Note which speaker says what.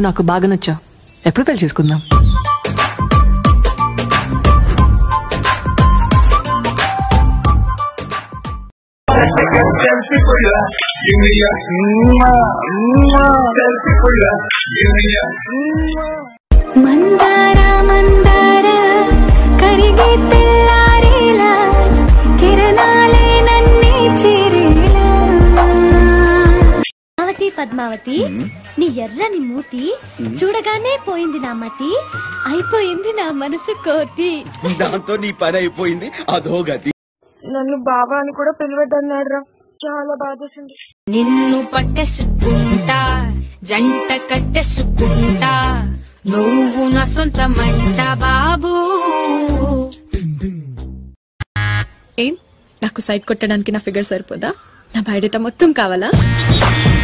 Speaker 1: నాకు బాగా నచ్చావు ఎప్పుడు పెళ్లి చేసుకుందాం
Speaker 2: మందార మందార కరిగే తెల్లారేలా కిరణాలే నన్నే చేరేలా
Speaker 3: పద్మావతి పద్మావతి నీ ఎర్రని మూతి చూడగానే పోయింది నా మతి అయిపోయింది నా మనసు కోతి
Speaker 4: దాంతో నీ పని అయిపోయింది అదో గతి
Speaker 5: నన్ను బాబా అని కూడా పిలవద్దన్నాడు రా చాలా బాధేసింది
Speaker 2: నిన్ను పట్టేసుకుంటా జంట కట్టేసుకుంటా నువ్వు నా సొంతమంట బాబు
Speaker 6: ఏం నాకు సైట్ కొట్టడానికి నా ఫిగర్ సరిపోదా నా బయోడేటా మొత్తం కావాలా